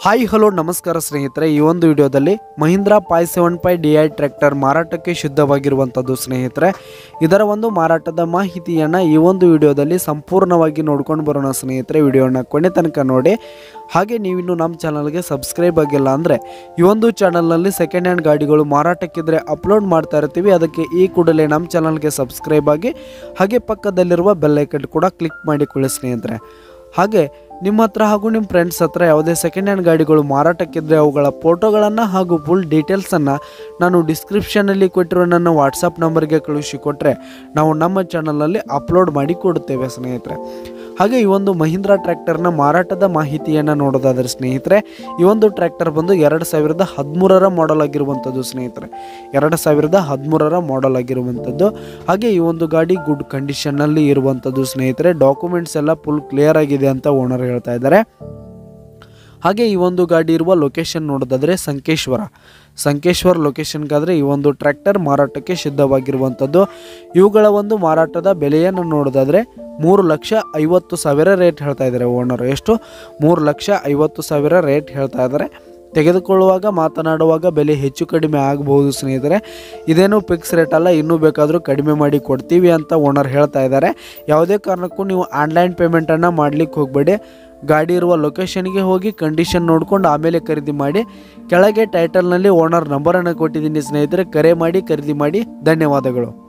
hi hello ನಮಸ್ಕಾರ ಸ್ನೇಹಿತರೆ ಈ ಒಂದು ವಿಡಿಯೋದಲ್ಲಿ Mahindra five seven five D I tractor ಮಾರಾಟಕ್ಕೆ ಶುದ್ಧವಾಗಿರುವಂಥದ್ದು ಸ್ನೇಹಿತರೆ ಇದರ ಒಂದು ಮಾರಾಟದ ಮಾಹಿತಿಯನ್ನು ಈ ಒಂದು ವಿಡಿಯೋದಲ್ಲಿ ಸಂಪೂರ್ಣವಾಗಿ ನೋಡ್ಕೊಂಡು ಬರೋಣ ಸ್ನೇಹಿತರೆ ವಿಡಿಯೋನ ಕೊನೆ ತನಕ ನೋಡಿ ಹಾಗೆ ನೀವಿನ್ನು ನಮ್ಮ ಚಾನಲ್ಗೆ ಸಬ್ಸ್ಕ್ರೈಬ್ ಆಗಿಲ್ಲ ಅಂದರೆ ಈ ಒಂದು ಚಾನಲ್ನಲ್ಲಿ ಸೆಕೆಂಡ್ ಹ್ಯಾಂಡ್ ಗಾಡಿಗಳು ಮಾರಾಟಕ್ಕಿದ್ರೆ ಅಪ್ಲೋಡ್ ಮಾಡ್ತಾ ಇರ್ತೀವಿ ಅದಕ್ಕೆ ಈ ಕೂಡಲೇ ನಮ್ಮ ಚಾನಲ್ಗೆ ಸಬ್ಸ್ಕ್ರೈಬ್ ಆಗಿ ಹಾಗೆ ಪಕ್ಕದಲ್ಲಿರುವ ಬೆಲ್ಲೈಕನ್ ಕೂಡ ಕ್ಲಿಕ್ ಮಾಡಿಕೊಳ್ಳಿ ಸ್ನೇಹಿತರೆ ಹಾಗೆ ನಿಮ್ಮ ಹತ್ರ ಹಾಗೂ ನಿಮ್ಮ ಫ್ರೆಂಡ್ಸ್ ಹತ್ರ ಯಾವುದೇ ಸೆಕೆಂಡ್ ಹ್ಯಾಂಡ್ ಗಾಡಿಗಳು ಮಾರಾಟಕ್ಕಿದ್ರೆ ಅವುಗಳ ಫೋಟೋಗಳನ್ನು ಹಾಗೂ ಫುಲ್ ಡೀಟೇಲ್ಸನ್ನು ನಾನು ಡಿಸ್ಕ್ರಿಪ್ಷನಲ್ಲಿ ಕೊಟ್ಟಿರೋ ನನ್ನ ವಾಟ್ಸಪ್ ನಂಬರ್ಗೆ ಕಳುಹಿಸಿ ಕೊಟ್ಟರೆ ನಾವು ನಮ್ಮ ಚಾನಲಲ್ಲಿ ಅಪ್ಲೋಡ್ ಮಾಡಿ ಕೊಡುತ್ತೇವೆ ಸ್ನೇಹಿತರೆ ಹಾಗೆ ಈ ಒಂದು ಮಹೀಂದ್ರಾ ಟ್ರ್ಯಾಕ್ಟರ್ನ ಮಾರಾಟದ ಮಾಹಿತಿಯನ್ನು ನೋಡೋದಾದರೆ ಸ್ನೇಹಿತರೆ ಈ ಒಂದು ಟ್ರ್ಯಾಕ್ಟರ್ ಬಂದು ಎರಡು ಸಾವಿರದ ಹದಿಮೂರರ ಮಾಡೆಲ್ ಆಗಿರುವಂಥದ್ದು ಸ್ನೇಹಿತರೆ ಎರಡು ಸಾವಿರದ ಹದಿಮೂರರ ಮಾಡೆಲ್ ಆಗಿರುವಂಥದ್ದು ಹಾಗೆ ಈ ಒಂದು ಗಾಡಿ ಗುಡ್ ಕಂಡೀಷನ್ನಲ್ಲಿ ಇರುವಂಥದ್ದು ಸ್ನೇಹಿತರೆ ಡಾಕ್ಯುಮೆಂಟ್ಸ್ ಎಲ್ಲ ಫುಲ್ ಕ್ಲಿಯರ್ ಆಗಿದೆ ಅಂತ ಓನರ್ ಹೇಳ್ತಾ ಇದ್ದಾರೆ ಹಾಗೆ ಈ ಒಂದು ಗಾಡಿ ಇರುವ ಲೊಕೇಶನ್ ನೋಡೋದಾದರೆ ಸಂಕೇಶ್ವರ ಸಂಕೇಶ್ವರ ಲೊಕೇಶನ್ಗಾದರೆ ಈ ಒಂದು ಟ್ರ್ಯಾಕ್ಟರ್ ಮಾರಾಟಕ್ಕೆ ಸಿದ್ಧವಾಗಿರುವಂಥದ್ದು ಇವುಗಳ ಒಂದು ಮಾರಾಟದ ಬೆಲೆಯನ್ನು ನೋಡೋದಾದರೆ ಮೂರು ಲಕ್ಷ ಐವತ್ತು ಸಾವಿರ ರೇಟ್ ಹೇಳ್ತಾ ಇದ್ದಾರೆ ಓನರ್ ಎಷ್ಟು ಮೂರು ಲಕ್ಷ ಐವತ್ತು ಸಾವಿರ ರೇಟ್ ಹೇಳ್ತಾ ಇದ್ದಾರೆ ತೆಗೆದುಕೊಳ್ಳುವಾಗ ಮಾತನಾಡುವಾಗ ಬೆಲೆ ಹೆಚ್ಚು ಕಡಿಮೆ ಆಗಬಹುದು ಸ್ನೇಹಿತರೆ ಇದೇನು ಫಿಕ್ಸ್ ರೇಟ್ ಅಲ್ಲ ಇನ್ನೂ ಬೇಕಾದರೂ ಕಡಿಮೆ ಮಾಡಿ ಕೊಡ್ತೀವಿ ಅಂತ ಓನರ್ ಹೇಳ್ತಾ ಇದ್ದಾರೆ ಯಾವುದೇ ಕಾರಣಕ್ಕೂ ನೀವು ಆನ್ಲೈನ್ ಪೇಮೆಂಟನ್ನು ಮಾಡಲಿಕ್ಕೆ ಹೋಗಬೇಡಿ ಗಾಡಿ ಇರುವ ಲೊಕೇಶನ್ಗೆ ಹೋಗಿ ಕಂಡೀಷನ್ ನೋಡ್ಕೊಂಡು ಆಮೇಲೆ ಖರೀದಿ ಮಾಡಿ ಕೆಳಗೆ ಟೈಟಲ್ನಲ್ಲಿ ಓನರ್ ನಂಬರನ್ನು ಕೊಟ್ಟಿದ್ದೀನಿ ಸ್ನೇಹಿತರೆ ಕರೆ ಮಾಡಿ ಖರೀದಿ ಮಾಡಿ ಧನ್ಯವಾದಗಳು